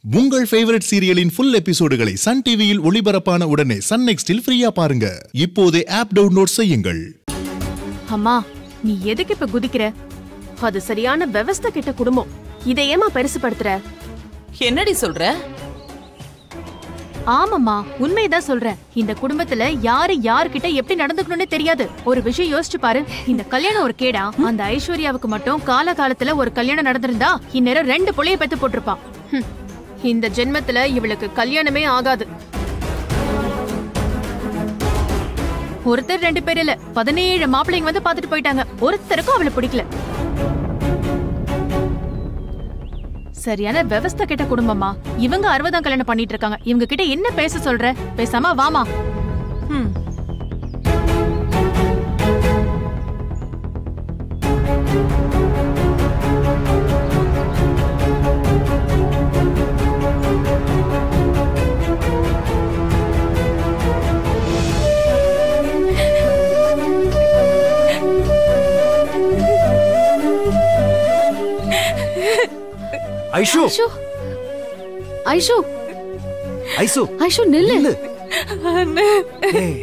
உங்கள் ஃபேவரட் சீரியலின் ஃபுல் எபிசோடுகளை சன் டிவியில் ஒளிபரப்பான உடனே சன் நெக்ஸ்டில் ஃப்ரீயா பாருங்க இப்போதே ஆப் டவுன்லோட் செய்யுங்கள் அம்மா நீ எதுக்கு இப்ப குதிக்கிற அது சரியான விவஸ்தை கிட்ட குடும்பம் இதை ஏமா பெருசுபடுத்துற என்னடி சொல்ற ஆமாம்மா உண்மைதான் சொல்றேன் இந்த குடும்பத்துல யாரு யாருக்கிட்ட எப்படி நடந்துக்கணும்னு தெரியாது ஒரு விஷயம் யோசிச்சு பாரு இந்த கல்யாணம் ஒரு கேடா அந்த ஐஸ்வர்யாவுக்கு மட்டும் காலகாலத்துல ஒரு கல்யாணம் நடந்திருந்தா இந்நேரம் ரெண்டு புள்ளைய பெத்து போட்டிருப்பான் ஹம். இந்த ஜென்மத்துல இவளுக்கு கல்யாணமே ஆகாது ஒருத்தர் ரெண்டு பேர் இல்ல பதினேழு மாப்பிள்ளைங்க வந்து பாத்துட்டு போயிட்டாங்க ஒருத்தருக்கும் அவளை பிடிக்கல சரியான விவஸ்தை கெட்ட குடும்பமா இவங்க அறுபதாம் கல்யாணம் பண்ணிட்டு இருக்காங்க இவங்க கிட்ட என்ன பேச சொல்ற பேசாம வாமா ம். ஐஷு ஐஷு ஐஷு ஐசு ஐஷு நில்லு நில்லு ஏய்,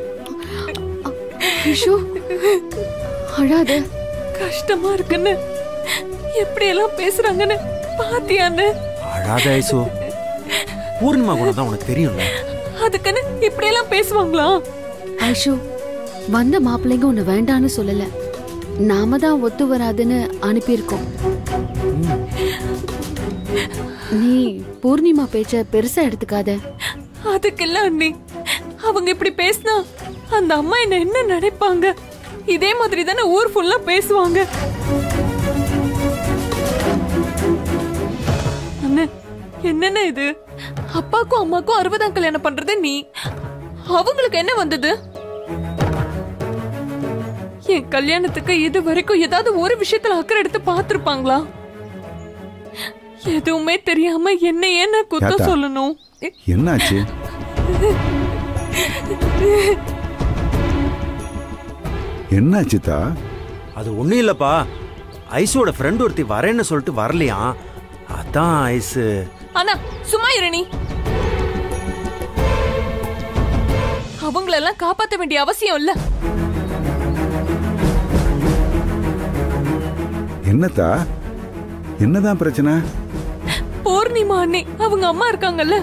ஐஷு அழாத கஷ்டமா இருக்குன்னு எப்படி எல்லாம் பேசுறாங்கன்னு பாத்தியான்னு அழாத ஐசு பூர்ணிமா குணம் தான் உனக்கு தெரியும்ல அதுக்குன்னு இப்படி எல்லாம் பேசுவாங்களா ஐஷு வந்த மாப்பிள்ளைங்க உன்னை வேண்டான்னு சொல்லல நாம தான் ஒத்து வராதுன்னு அனுப்பியிருக்கோம் நீ பூர்ணிமா பேச்ச பெருசா எடுத்துக்காத அதுக்கு இல்ல அண்ணி அவங்க இப்படி பேசினா அந்த அம்மா என்ன என்ன நினைப்பாங்க இதே மாதிரி தானே ஊர் ஃபுல்லா பேசுவாங்க அண்ணே என்னென்ன இது அப்பாக்கும் அம்மாக்கும் அறுபதாம் கல்யாணம் பண்றது நீ அவங்களுக்கு என்ன வந்தது என் கல்யாணத்துக்கு இது வரைக்கும் ஏதாவது ஒரு விஷயத்துல அக்கறை எடுத்து பார்த்திருப்பாங்களா எதுவுமே தெரியாம என்ன ஏன் குத்தம் ஏத்தா. சொல்லணும் என்னாச்சு என்னாச்சுதா அது ஒண்ணும் இல்லப்பா ஐசோட ஃப்ரெண்ட் ஒருத்தி வரேன்னு சொல்லிட்டு வரலையாம் அதான் ஐசு ஆனா சும்மா இரு நீ அவங்களெல்லாம் காப்பாத்த வேண்டிய அவசியம் இல்ல என்னத்தா என்னதான் பிரச்சனை பூர்ணிமா அண்ணி அவங்க அம்மா இருக்காங்கல்ல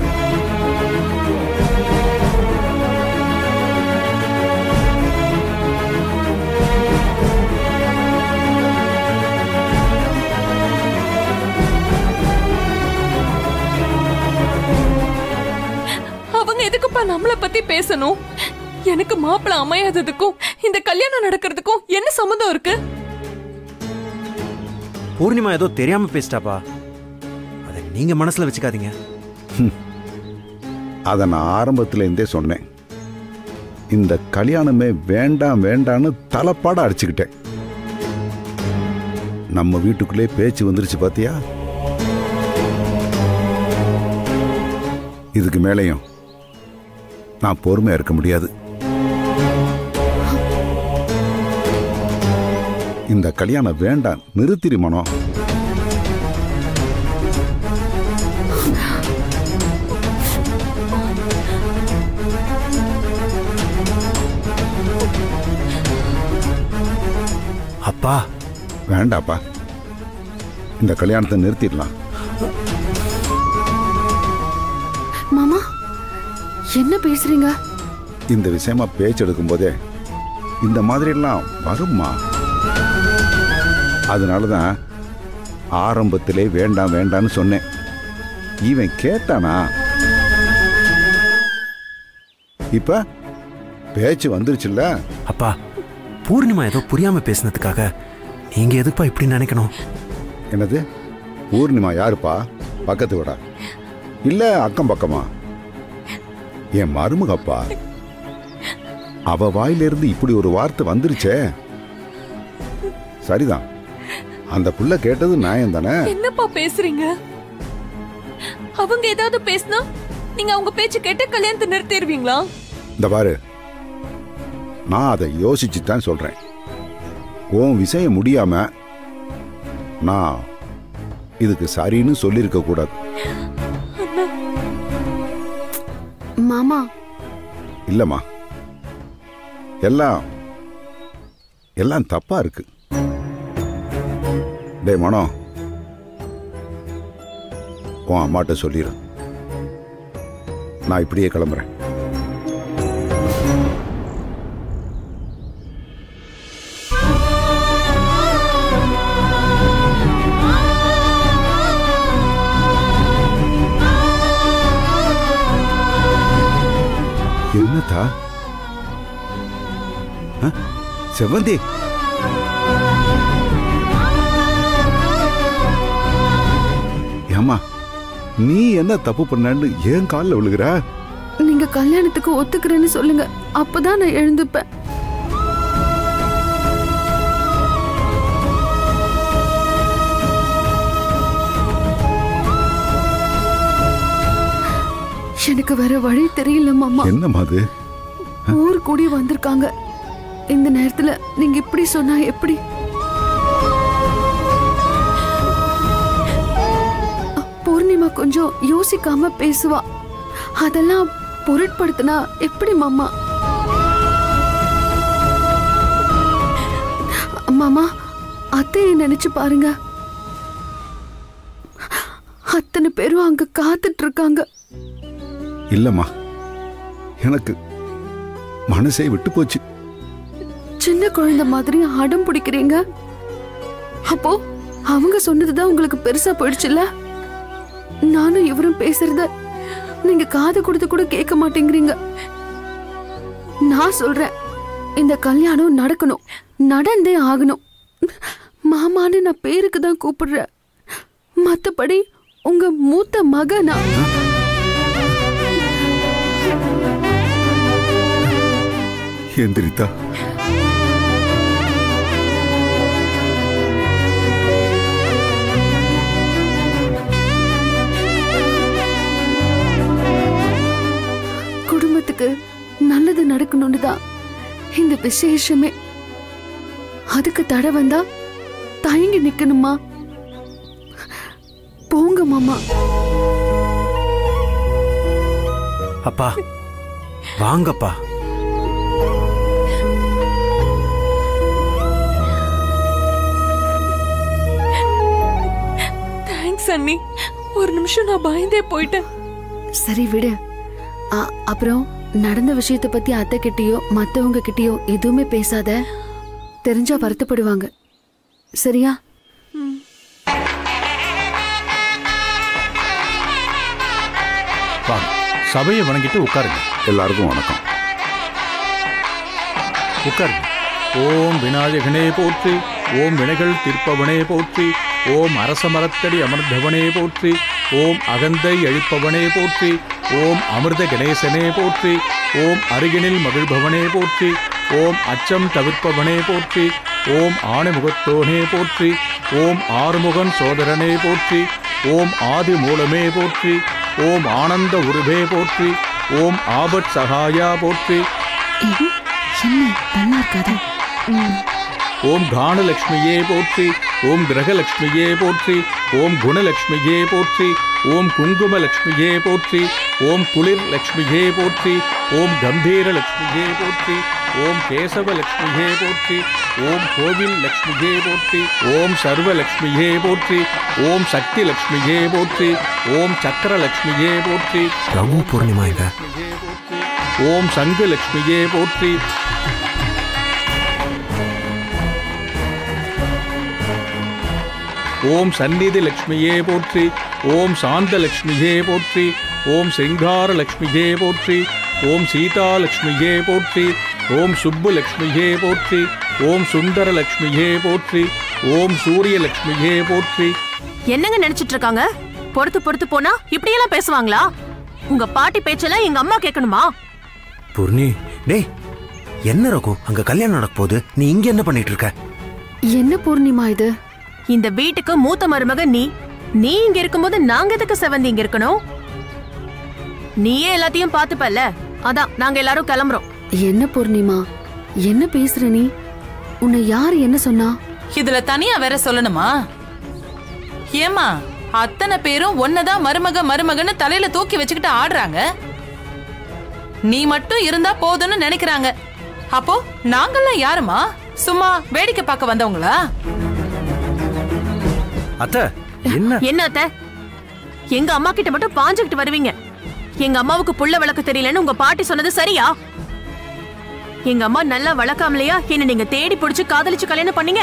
அவங்க எதுக்குப்பா நம்மள பத்தி பேசணும் எனக்கு மாப்பிள அமையாததுக்கும் இந்த கல்யாணம் நடக்கிறதுக்கும் என்ன சம்மந்தம் இருக்கு பூர்ணிமா ஏதோ தெரியாம பேசிட்டாப்பா அதை நீங்க மனசுல வச்சுக்காதீங்க அதை நான் ஆரம்பத்துல இருந்தே சொன்னேன் இந்த கல்யாணமே வேண்டாம் வேண்டான்னு தலைப்பாட அடிச்சுக்கிட்டேன் நம்ம வீட்டுக்குள்ளே பேச்சு வந்துருச்சு பாத்தியா இதுக்கு மேலேயும் நான் பொறுமையா இருக்க முடியாது இந்த கல்யாணம் வேண்டாம் நிறுத்திரி மனம் அப்பா வேண்டாப்பா இந்த கல்யாணத்தை நிறுத்திடலாம் மாமா என்ன பேசுறீங்க இந்த விஷயமா பேச்சு எடுக்கும் போதே இந்த மாதிரிலாம் வருமா அதனால தான் ஆரம்பத்திலே வேண்டாம் வேண்டாம்னு சொன்னேன் இவன் கேட்டானா இப்ப பேச்சு வந்துருச்சுல்ல அப்பா பூர்ணிமா ஏதோ புரியாம பேசினதுக்காக நீங்க எதுக்குப்பா இப்படி நினைக்கணும் என்னது பூர்ணிமா யாருப்பா பக்கத்து விடா இல்ல அக்கம் பக்கமா என் மருமகப்பா அவ வாயிலிருந்து இப்படி ஒரு வார்த்தை வந்துருச்சே சரிதான் அந்த புள்ள கேட்டது நியாயம் தானே என்னப்பா பேசுறீங்க அவங்க ஏதாவது பேசினா நீங்க அவங்க பேச்சு கேட்டு கல்யாணத்தை நிறுத்திடுவீங்களா இந்த பாரு நான் அதை யோசிச்சு தான் சொல்றேன் உன் விஷயம் முடியாம நான் இதுக்கு சரின்னு சொல்லியிருக்க கூடாது மாமா இல்லம்மா எல்லாம் எல்லாம் தப்பா இருக்கு டேய் மனோ உன் அம்மாட்ட சொல்லிடு நான் இப்படியே கிளம்புறேன் என்னத்தா ஆ? செவ்வந்தி ஏம்மா நீ என்ன தப்பு பண்ணன்னு ஏன் காலில் விழுகிற நீங்க கல்யாணத்துக்கு ஒத்துக்கிறேன்னு சொல்லுங்க அப்பதான் நான் எழுந்துப்பேன் எனக்கு வேற வழி தெரியல மாமா என்னம்மா அது ஊர் கூடி வந்திருக்காங்க இந்த நேரத்துல நீங்க இப்படி சொன்னா எப்படி பூர்ணிமா கொஞ்சம் யோசிக்காம பேசுவா அதெல்லாம் பொருட்படுத்தினா எப்படி மாமா மாமா அத்தையை நினைச்சு பாருங்க அத்தனை பேரும் அங்க காத்துட்டு இருக்காங்க இல்லம்மா எனக்கு மனசே விட்டு போச்சு சின்ன குழந்தை மாதிரி அடம் பிடிக்கிறீங்க அப்போ அவங்க சொன்னதுதான் உங்களுக்கு பெருசா போயிடுச்சுல்ல நானும் இவரும் பேசுறத நீங்க காது கொடுத்து கூட கேட்க மாட்டேங்கிறீங்க நான் சொல்றேன் இந்த கல்யாணம் நடக்கணும் நடந்தே ஆகணும் மாமான்னு நான் பேருக்கு தான் கூப்பிடுறேன் மத்தபடி உங்க மூத்த மகனா எந்திரித்தா குடும்பத்துக்கு நல்லது நடக்கணும்னு தான் இந்த விசேஷமே அதுக்கு தடை வந்தா தயங்கி நிக்கணுமா போங்க மாமா அப்பா வாங்கப்பா தேங்க்ஸ் அண்ணி ஒரு நிமிஷம் நான் பயந்தே போயிட்டேன் சரி விடு ஆ, அப்புறம் நடந்த விஷயத்த பத்தி அத்தை கிட்டயோ மத்தவங்க கிட்டயோ எதுவுமே பேசாத தெரிஞ்சா வருத்தப்படுவாங்க சரியா வாங்க சபையை வணங்கிட்டு உட்காருங்க எல்லாருக்கும் வணக்கம் உட்காருங்க ஓம் விநாயகனே போற்றி ஓம் வினைகள் தீர்ப்பவனே போற்றி ஓம் அரச மரத்தடி அமர்ந்தவனே போற்றி ஓம் அகந்தை அழிப்பவனே போற்றி ஓம் அமிர்த கணேசனே போற்றி ஓம் அருகினில் மகிழ்பவனே போற்றி ஓம் அச்சம் தவிர்ப்பவனே போற்றி ஓம் ஆணைமுகத்தோனே போற்றி ஓம் ஆறுமுகன் சோதரனே போற்றி ஓம் ஆதி மூலமே போற்றி ஓம் ஆனந்த உருவே போற்றி ஓம் ஆபத் சகாயா போற்றி என்ன நல்லா இருக்காது ஓம் கானலட்சுமியே போற்றி ஓம் கிரகலட்சுமியே போற்றி ஓம் குணலட்சுமியே போற்றி ஓம் குங்குமலட்சுமியே போற்றி ஓம் குளிர் லட்சுமியே போற்றி ஓம் கம்பீர லட்சுமியே போற்றி ஓம் கேசவலட்சுமியே போற்றி ஓம் கோவில் லட்சுமியே போற்றி ஓம் சர்வலட்சுமியே போற்றி ஓம் சக்தி லட்சுமியே போற்றி ஓம் சக்கரலட்சுமியே போற்றி ரகு பூர்ணிமா இங்க ஓம் சங்கு லட்சுமியே போற்றி ஓம் சந்நிதி லட்சுமியே போற்றி ஓம் சாந்த லட்சுமியே போற்றி ஓம் சிங்கார லட்சுமியே போற்றி ஓம் சீதா லட்சுமியே போற்றி ஓம் சுப்பு லட்சுமியே போற்றி ஓம் சுந்தர லட்சுமியே போற்றி ஓம் சூரிய லட்சுமியே போற்றி என்னங்க நினைச்சிட்டு இருக்காங்க பொறுத்து பொறுத்து போனா இப்படியெல்லாம் பேசுவாங்களா உங்க பாட்டி பேச்செல்லாம் எங்க அம்மா கேட்கணுமா பூர்ணி டேய் என்ன ரகு அங்க கல்யாணம் நடக்க போகுது நீ இங்க என்ன பண்ணிட்டு இருக்க என்ன பூர்ணிமா இது இந்த வீட்டுக்கு மூத்த மருமக நீ நீ இங்க இருக்கும்போது நாங்க எதுக்கு செவந்தி இங்க இருக்கணும் நீயே எல்லாத்தையும் பாத்துப்பல்ல அதான் நாங்க எல்லாரும் கிளம்புறோம் என்ன பூர்ணிமா என்ன பேசுற நீ உன்னை யார் என்ன சொன்னா இதுல தனியா வேற சொல்லணுமா ஏமா அத்தனை பேரும் ஒன்னதான் மருமக மருமகன்னு தலையில தூக்கி வச்சுக்கிட்டு ஆடுறாங்க நீ மட்டும் இருந்தா போதும்னு நினைக்கிறாங்க அப்போ நாங்கெல்லாம் யாருமா சும்மா வேடிக்கை பார்க்க வந்தவங்களா அத்தை என்ன என்ன அத்தை எங்க அம்மா கிட்ட மட்டும் பாஞ்சுக்கிட்டு வருவீங்க எங்க அம்மாவுக்கு புள்ள வளர்க்க தெரியலன்னு உங்க பாட்டி சொன்னது சரியா எங்க அம்மா நல்லா வளர்க்காமலையா என்ன நீங்க தேடி பிடிச்சு காதலிச்சு கல்யாணம் பண்ணீங்க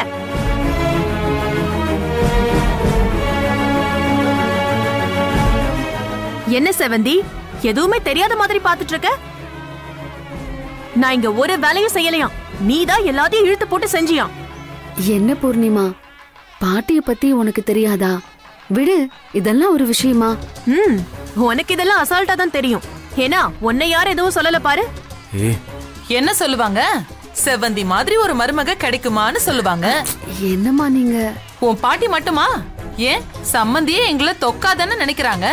என்ன செவந்தி எதுவுமே தெரியாத மாதிரி பாத்துட்டு இருக்க நான் இங்க ஒரு வேலையும் செய்யலையாம் நீதான் எல்லாத்தையும் இழுத்து போட்டு செஞ்சியாம் என்ன பூர்ணிமா பாட்டிய பத்தி உனக்கு தெரியாதா விடு இதெல்லாம் ஒரு விஷயமா ம் உனக்கு இதெல்லாம் அசால்ட்டா தான் தெரியும் ஏன்னா உன்னை யாரும் எதுவும் சொல்லல பாரு ஏ என்ன சொல்லுவாங்க செவ்வந்தி மாதிரி ஒரு மருமக கிடைக்குமான்னு சொல்லுவாங்க என்னம்மா நீங்க உன் பாட்டி மட்டுமா ஏன் சம்மந்தியே எங்களை தொக்காதான்னு நினைக்கிறாங்க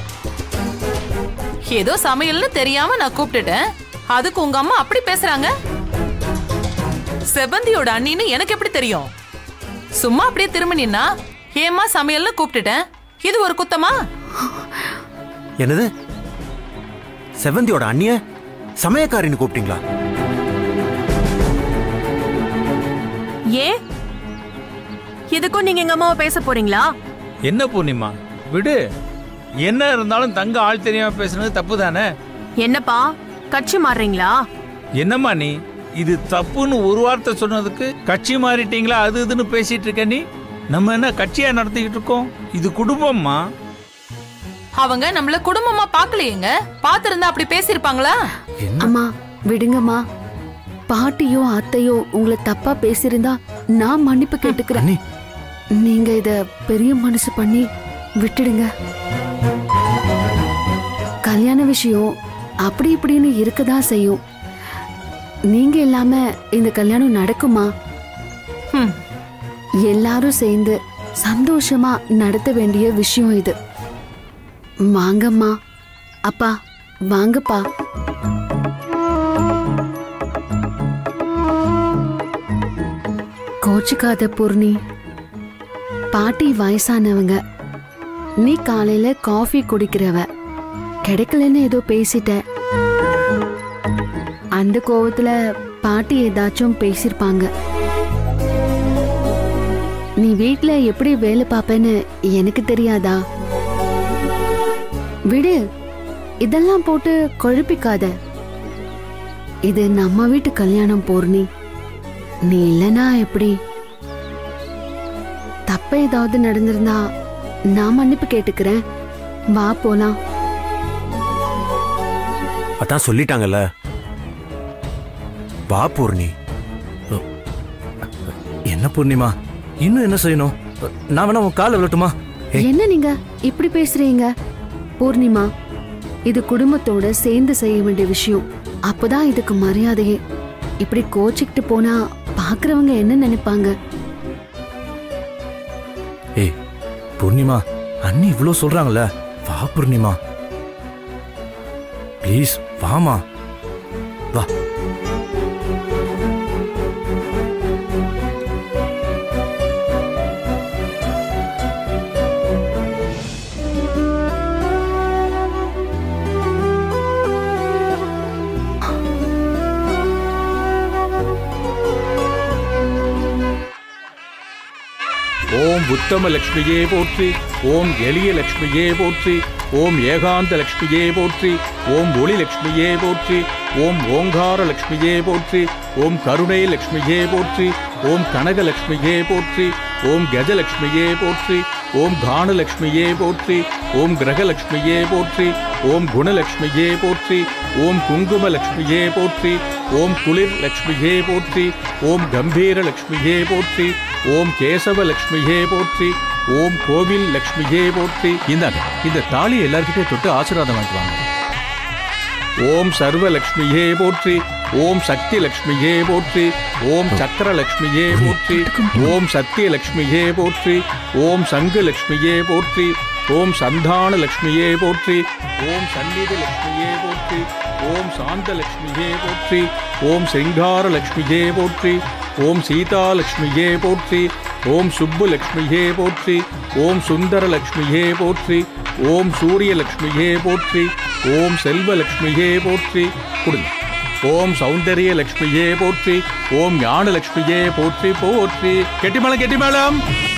ஏதோ சமையல்னு தெரியாம நான் கூப்பிட்டுட்டேன் அதுக்கு உங்க அம்மா அப்படி பேசுறாங்க செவ்வந்தியோட அண்ணின்னு எனக்கு எப்படி தெரியும் சும்மா அப்படியே திரும்ப நின்னா ஏம்மா சமையல்னு கூப்பிட்டுட்டேன் இது ஒரு குத்தமா என்னது செவந்தியோட அண்ணிய சமயக்காரின்னு கூப்பிட்டீங்களா ஏன் எதுக்கும் நீங்க எங்க அம்மாவை பேச போறீங்களா என்ன பூர்ணிமா விடு என்ன இருந்தாலும் தங்க ஆள் தெரியாம பேசுனது தப்பு தானே என்னப்பா கட்சி மாறுறீங்களா என்னம்மா நீ இது தப்புன்னு ஒரு வார்த்தை சொன்னதுக்கு கட்சி மாறிட்டீங்களா அது இதுன்னு பேசிட்டு இருக்க நீ நம்ம என்ன கட்சியா நடத்திக்கிட்டு இருக்கோம் இது குடும்பம்மா அவங்க நம்மள குடும்பமா பாக்கலையேங்க பாத்திருந்தா அப்படி பேசிருப்பாங்களா அம்மா விடுங்கம்மா பாட்டியோ அத்தையோ உங்களை தப்பா பேசியிருந்தா நான் மன்னிப்பு கேட்டுக்கிறேன் அண்ணி நீங்க இத பெரிய மனசு பண்ணி விட்டுடுங்க கல்யாண விஷயம் அப்படி இப்படின்னு இருக்கதான் செய்யும் நீங்க இல்லாம இந்த கல்யாணம் நடக்குமா ஹம். எல்லாரும் சேர்ந்து சந்தோஷமா நடத்த வேண்டிய விஷயம் இது வாங்கம்மா அப்பா வாங்கப்பா கோச்சிக்காத பூர்ணி பாட்டி வயசானவங்க நீ காலையில காஃபி குடிக்கிறவ கிடைக்கலன்னு ஏதோ பேசிட்ட அந்த கோவத்துல பாட்டி ஏதாச்சும் பேசிருப்பாங்க நீ வீட்ல எப்படி வேலை பார்ப்பேன்னு எனக்கு தெரியாதா விடு இதெல்லாம் போட்டு குழப்பிக்காத இது நம்ம வீட்டு கல்யாணம் பூர்ணி நீ இல்லனா எப்படி தப்ப ஏதாவது நடந்திருந்தா நான் மன்னிப்பு கேட்டுக்கிறேன் வா போலாம் அதான் சொல்லிட்டாங்கல்ல வா பூர்ணி என்ன பூர்ணிமா இன்னும் என்ன செய்யணும் நான் வேணா உன் காலை விழட்டுமா என்ன நீங்க இப்படி பேசுறீங்க பூர்ணிமா இது குடும்பத்தோட சேர்ந்து செய்ய வேண்டிய விஷயம் அப்பதான் இதுக்கு மரியாதையே இப்படி கோச்சிக்கிட்டு போனா பாக்குறவங்க என்ன நினைப்பாங்க ஏய் பூர்ணிமா அண்ணி இவ்வளோ சொல்றாங்கல்ல வா பூர்ணிமா ப்ளீஸ் வாமா வா ஓம் உத்தம லக்ஷ்மியே போற்றி ஓம் எளிய லக்ஷ்மியே போற்றி ஓம் ஏகாந்த லக்ஷ்மியே போற்றி ஓம் ஒளி லக்ஷ்மியே போற்றி ஓம் ஓங்கார லக்ஷ்மியே போற்றி ஓம் கருணை லக்ஷ்மியே போற்றி ஓம் கனகலக்ஷ்மியே போற்றி ஓம் கஜலக்ஷ்மியே போற்றி ஓம் கானலக்ஷ்மியே போற்றி ஓம் கிரகலக்ஷ்மியே போற்றி ஓம் குணலக்ஷ்மியே போற்றி ஓம் குங்குமலக்ஷ்மியே போற்றி ஓம் குளிர் லக்ஷ்மியே போற்றி ஓம் கம்பீர லக்ஷ்மியே போற்றி ஓம் கேசவ லக்ஷ்மியே போற்றி ஓம் கோவில் லக்ஷ்மியே போற்றி இந்தாங்க இந்த தாலி எல்லார்கிட்டயும் தொட்டு ஆசீர்வாதம் வாங்கிக்குவாங்க ஓம் சர்வ லக்ஷ்மியே போற்றி ஓம் சக்தி லக்ஷ்மியே போற்றி ஓம் சக்கர லக்ஷ்மியே போற்றி ஓம் சத்திய லக்ஷ்மியே போற்றி ஓம் சங்கு லக்ஷ்மியே போற்றி ஓம் சந்தான லக்ஷ்மியே போற்றி ஓம் சந்நிதி லக்ஷ்மியே போற்றி ஓம் சாந்த லக்ஷ்மியே போற்றி ஓம் சிங்கார லக்ஷ்மியே போற்றி ஓம் சீதா லக்ஷ்மியே போற்றி ஓம் சுப்பு லக்ஷ்மியே போற்றி ஓம் சுந்தர லக்ஷ்மியே போற்றி ஓம் சூரிய லக்ஷ்மியே போற்றி ஓம் செல்வ லக்ஷ்மியே போற்றி கொடுங்க ஓம் சௌந்தரிய லக்ஷ்மியே போற்றி ஓம் ஞான லக்ஷ்மியே போற்றி போற்றி கெட்டிமலம் கெட்டிமலம்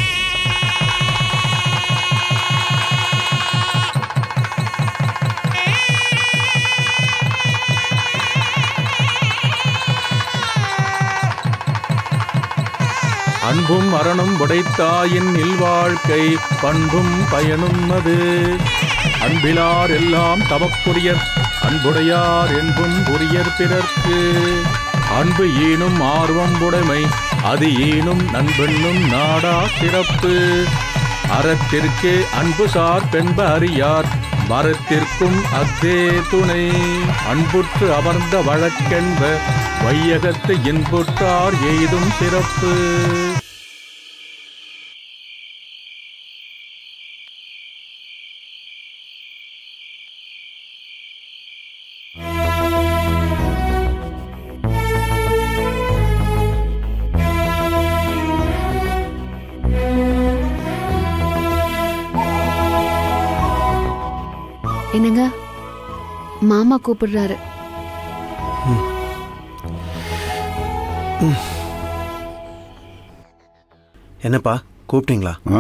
அன்பும் அறனும் உடைத்தாயின் இல்வாழ்க்கை பண்பும் பயனும் அது அன்பிலார் எல்லாம் தமக்குரியர் அன்புடையார் என்பும் உரியர் பிறர்க்கு அன்பு ஈனும் ஆர்வம் உடைமை அது ஈனும் நண்பெண்ணும் நாடா சிறப்பு அறத்திற்கு அன்பு சார் பெண்ப அறியார் மரத்திற்கும் அத்தே துணை அன்புற்று அமர்ந்த வழக்கென்ப வையகத்து இன்புற்றார் எய்தும் சிறப்பு என்னங்க மாமா கூப்பிடுறாரு என்னப்பா கூப்பிட்டீங்களா ஆ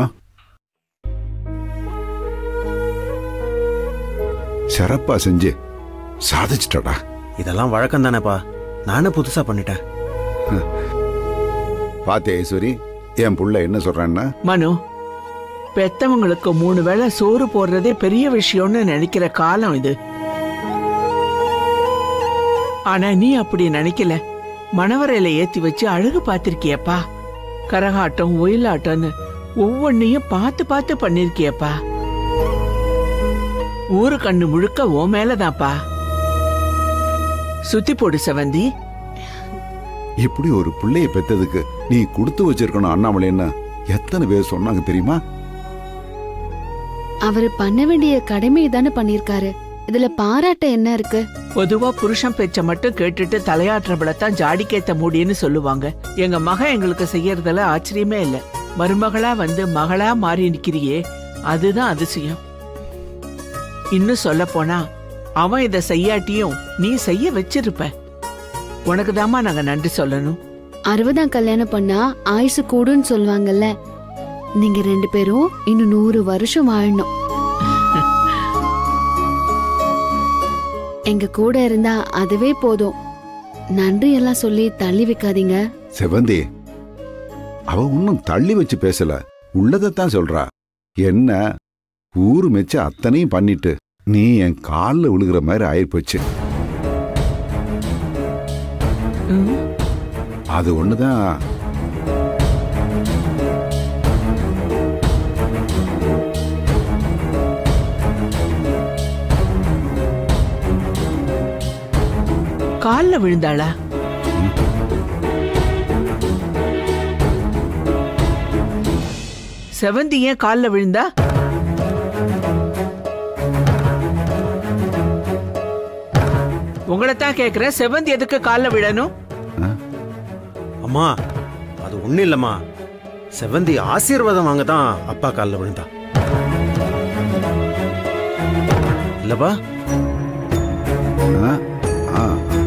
சிறப்பா செஞ்சு சாதிச்சிட்டடா இதெல்லாம் வழக்கம் தானேப்பா நானே புதுசா பண்ணிட்டேன் பாத்தியா ஈஸ்வரி என் புள்ள என்ன சொல்றான்னா மனு பெத்தவங்களுக்கு மூணு வேளை சோறு போடுறதே பெரிய விஷயம்னு நினைக்கிற காலம் இது ஆனா நீ அப்படி நினைக்கல மணவரையில ஏத்தி வச்சு அழகு பார்த்திருக்கியப்பா கரகாட்டம் ஒயிலாட்டம்னு ஒவ்வொன்னையும் பார்த்து பார்த்து பண்ணிருக்கியப்பா ஊரு கண்ணு முழுக்க ஓ மேலதான்ப்பா சுத்தி போடு செவந்தி இப்படி ஒரு பிள்ளைய பெத்ததுக்கு நீ கொடுத்து வச்சிருக்கணும் அண்ணாமலைன்னு எத்தனை பேர் சொன்னாங்க தெரியுமா அவரு பண்ண வேண்டிய கடமையை தானே பண்ணிருக்காரு இதுல பாராட்ட என்ன இருக்கு பொதுவா புருஷன் பேச்ச மட்டும் கேட்டுட்டு தலையாற்றபடத்தான் ஜாடிக்கேத்த முடியும்னு சொல்லுவாங்க எங்க மகன் எங்களுக்கு செய்யறதுல ஆச்சரியமே இல்ல மருமகளா வந்து மகளா மாறி நிக்கிறியே அதுதான் அதிசயம் இன்னும் சொல்ல போனா அவன் இத செய்யாட்டியும் நீ செய்ய வச்சிருப்ப உனக்கு தாமா நாங்க நன்றி சொல்லணும் அறுபதாம் கல்யாணம் பண்ணா ஆயுசு கூடுன்னு சொல்லுவாங்கல்ல நீங்க ரெண்டு பேரும் இன்னும் நூறு வருஷம் வாழணும் எங்க கூட இருந்தா அதுவே போதும் நன்றி எல்லாம் சொல்லி தள்ளி வைக்காதீங்க செவந்தி அவ ஒன்னும் தள்ளி வச்சு பேசல உள்ளதைத்தான் சொல்றா என்ன ஊரு மெச்ச அத்தனையும் பண்ணிட்டு நீ என் கால்ல விழுகிற மாதிரி ஆயிப்போச்சு ம், அது ஒண்ணுதான் கால்ல விழுந்தாளா செவந்தி ஏன் கால்ல விழுந்தா உங்களைத்தான் கேக்குறேன் செவந்தி எதுக்கு கால்ல விழணும் அம்மா அது ஒண்ணும் இல்லம்மா செவந்தி ஆசீர்வாதம் வாங்க தான் அப்பா காலில் விழுந்தா இல்லப்பா ஆ, ஆ,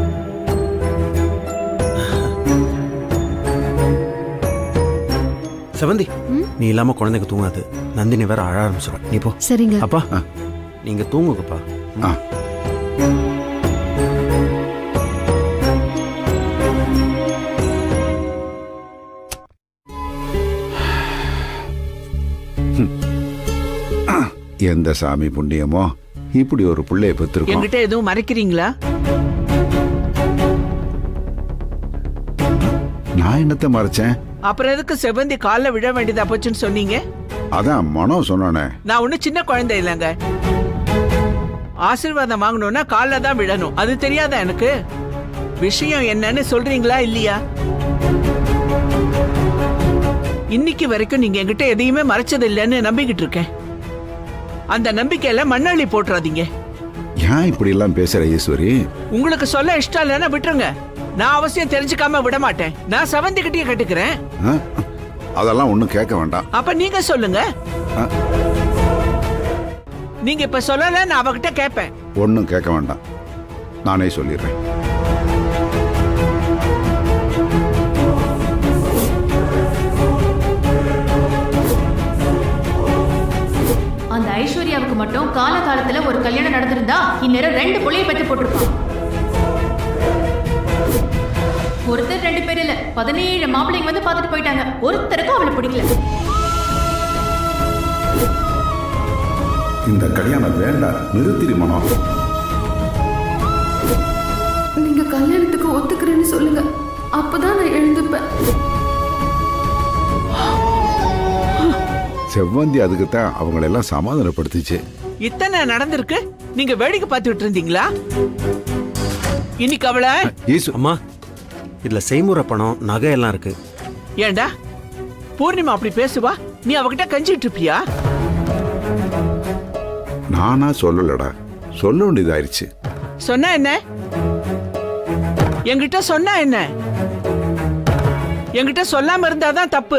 செவந்தி நீ இல்லாம குழந்தைங்க தூங்காது நந்தினி வேற அழ ஆரம்பிச்சிடும் நீ போ சரிங்க அப்பா நீங்க தூங்குங்கப்பா ஆ. எந்த சாமி புண்ணியமோ இப்படி ஒரு பிள்ளைய பெற்றிருக்கோம் என்கிட்ட எதுவும் மறைக்கிறீங்களா நான் என்னத்த மறைச்சேன் அப்புறம் எதுக்கு செவந்தி கால்ல விழ வேண்டியதா போச்சுன்னு சொன்னீங்க அதான் மனம் சொன்னானே நான் ஒன்னும் சின்ன குழந்தை இல்லைங்க ஆசீர்வாதம் வாங்கணும்னா கால்ல தான் விழணும் அது தெரியாதா எனக்கு விஷயம் என்னன்னு சொல்றீங்களா இல்லையா இன்னைக்கு வரைக்கும் நீங்க என்கிட்ட எதையுமே மறைச்சது இல்லைன்னு நம்பிக்கிட்டு இருக்கேன் அந்த நம்பிக்கையில மண்ணள்ளி போட்டுறாதீங்க ஏன் இப்படி எல்லாம் பேசுற ஈஸ்வரி உங்களுக்கு சொல்ல இஷ்டம் இல்லைன்னா விட்டுருங்க நான் அவசியம் தெரிஞ்சுக்காம விட மாட்டேன் நான் செவந்திக்கிட்டே கட்டுக்கிறேன் ஆ? அதெல்லாம் ஒன்றும் கேட்க வேண்டாம் அப்ப நீங்க சொல்லுங்க ஆ. நீங்க இப்ப சொல்லல நான் அவகிட்ட கேட்பேன் ஒன்றும் கேட்க வேண்டாம் நானே சொல்லிடுறேன் அந்த ஐஸ்வர்யாவுக்கு மட்டும் காலகாலத்துல ஒரு கல்யாணம் நடந்திருந்தா இந்நேரம் ரெண்டு புள்ளைய பெத்து போட்டிருப்பான் ஒருத்தர் ரெண்டு பேர் இல்ல பதினேழு மாப்பிள்ளைங்க வந்து பார்த்துட்டு போயிட்டாங்க ஒருத்தருக்கும் அவளை பிடிக்கல இந்த கல்யாணம் வேண்டாம் நிறுத்திடு மனம் நீங்க கல்யாணத்துக்கு ஒத்துக்கிறேன்னு சொல்லுங்க அப்பதான் நான் எழுந்துப்பேன் செவ்வந்தி அதுக்கு தான் அவங்களெல்லாம் சமாதானப்படுத்திச்சு இத்தனை நடந்திருக்கு நீங்க வேடிக்கை பார்த்துட்டு இருந்தீங்களா இன்னைக்கு அவளை ஈசு அம்மா இதுல செய்முறை பணம் நகை எல்லாம் இருக்கு ஏண்டா பூர்ணிமா அப்படி பேசுவா நீ அவகிட்ட கஞ்சிட்டு இருப்பியா நானா சொல்லலடா சொல்ல வேண்டியதாயிருச்சு சொன்னா என்ன என்கிட்ட சொன்னா என்ன என்கிட்ட சொல்லாம இருந்தாதான் தப்பு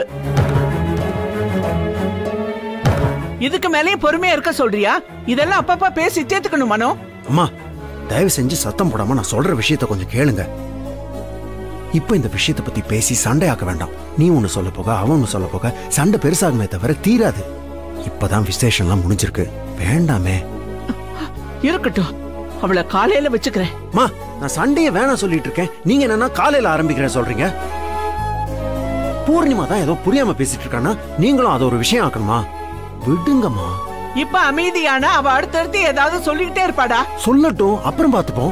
இதுக்கு மேலேயும் பொறுமையா இருக்க சொல்றியா இதெல்லாம் அப்பப்ப பேசி தேத்துக்கணும் மனோ அம்மா தயவு செஞ்சு சத்தம் போடாம நான் சொல்ற விஷயத்த கொஞ்சம் கேளுங்க இப்போ இந்த விஷயத்தை பத்தி பேசி சண்டை ஆக்க வேண்டாம் நீ ஒன்னு சொல்ல போக அவன் ஒன்னு சொல்ல போக சண்டை பெருசாகுமே தவிர தீராது இப்பதான் விசேஷம்லாம் முடிஞ்சிருக்கு வேண்டாமே இருக்கட்டும் அவளை காலையில வச்சுக்கிறேன் அம்மா நான் சண்டையை வேணாம் சொல்லிட்டு இருக்கேன் நீங்க என்னன்னா காலையில ஆரம்பிக்கிறேன் சொல்றீங்க பூர்ணிமா தான் ஏதோ புரியாம பேசிட்டு இருக்கானா நீங்களும் அதை ஒரு விஷயம் ஆக்கணுமா விடுங்கம்மா இப்ப அமைதியான அவ அடுத்தடுத்து ஏதாவது சொல்லிக்கிட்டே இருப்பாடா சொல்லட்டும் அப்புறம் பார்த்துப்போம்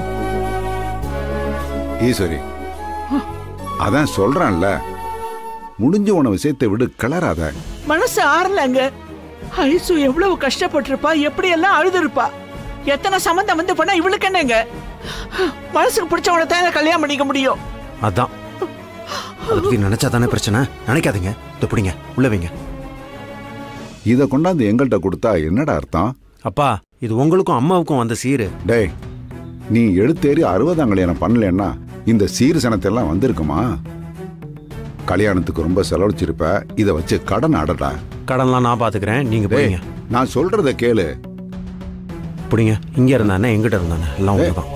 ஈஸ்வரி அதான் சொல்றான்ல முடிஞ்ச உன விஷயத்தை விடு கிளறாத மனசு ஆறலங்க ஐசு எவ்வளவு கஷ்டப்பட்டிருப்பா எப்படி எல்லாம் அழுதுருப்பா எத்தனை சம்மந்தம் வந்து பண்ணா இவளுக்கு என்னங்க மனசுக்கு பிடிச்சவனை தான் கல்யாணம் பண்ணிக்க முடியும் அதான் அதை பத்தி நினைச்சா தானே பிரச்சனை நினைக்காதீங்க இதை பிடிங்க உள்ள வைங்க இதை கொண்டாந்து எங்கள்கிட்ட கொடுத்தா என்னடா அர்த்தம் அப்பா இது உங்களுக்கும் அம்மாவுக்கும் வந்த சீரு டேய் நீ எடுத்தேறி அறுபதாம் கல்யாணம் பண்ணலன்னா இந்த சீர்சனத்தெல்லாம் வந்திருக்குமா கல்யாணத்துக்கு ரொம்ப செலவழிச்சிருப்ப இதை வச்சு கடன் அடடா கடன்லாம் நான் பாத்துக்கிறேன் நீங்க டேய் போறீங்க நான் சொல்றத கேளு பிடிங்க இங்க இருந்தானே எங்கிட்ட இருந்தானே எல்லாம் ஒண்ணுதான்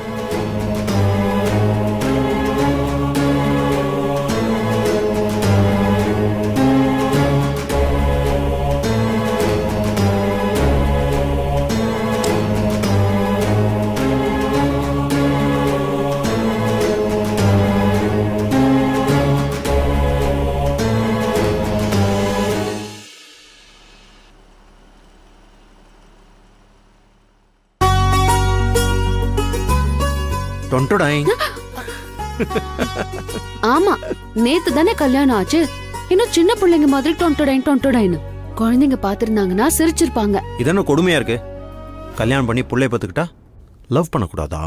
டொன்டோடாய் ஆமா நேத்து தானே கல்யாணம் ஆச்சு இன்னும் சின்ன பிள்ளைங்க மாதிரி டொன்டோடைன் டொன்டோடைன்னு குழந்தைங்க பாத்திருந்தாங்கன்னா சிரிச்சிருப்பாங்க இது என்ன கொடுமையா இருக்கு கல்யாணம் பண்ணி புள்ளைய பார்த்துக்கிட்டா லவ் பண்ணக்கூடாதா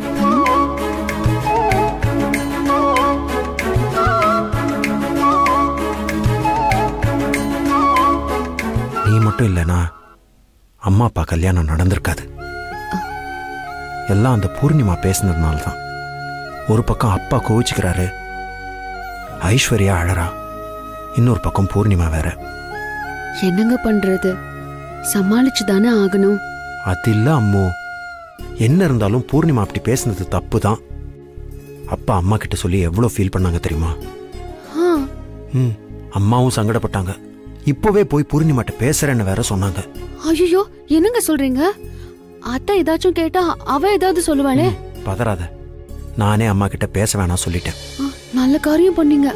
நீ மட்டும் இல்லைனா அம்மா அப்பா கல்யாணம் நடந்திருக்காது எல்லாம் அந்த பூர்ணிமா பேசினதுனால தான் ஒரு பக்கம் அப்பா கோவிச்சுக்கிறாரு ஐஸ்வர்யா அழறா இன்னொரு பக்கம் பூர்ணிமா வேற என்னங்க பண்றது சமாளிச்சு தானே ஆகணும் அது இல்ல அம்மு என்ன இருந்தாலும் பூர்ணிமா அப்படி பேசுனது தப்பு தான் அப்பா அம்மா கிட்ட சொல்லி எவ்வளோ ஃபீல் பண்ணாங்க தெரியுமா ஆ, ம் அம்மாவும் சங்கடப்பட்டாங்க இப்போவே போய் பூர்ணிமாட்ட பேசுறேன்னு வேற சொன்னாங்க ஐயோ என்னங்க சொல்றீங்க அத்தை ஏதாச்சும் கேட்டா அவ ஏதாவது சொல்லுவாளே பதறாத நானே அம்மா கிட்ட பேச வேணாம் சொல்லிட்டேன் ஆ, நல்ல காரியம் பண்ணீங்க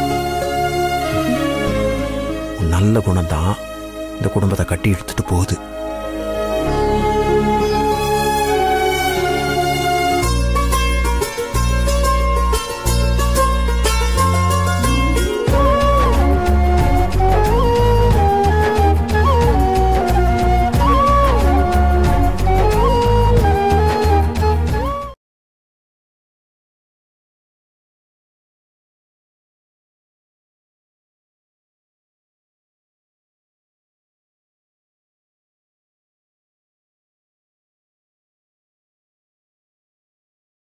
உன் நல்ல குணம் தான் இந்த குடும்பத்தை கட்டி இழுத்துட்டு போகுது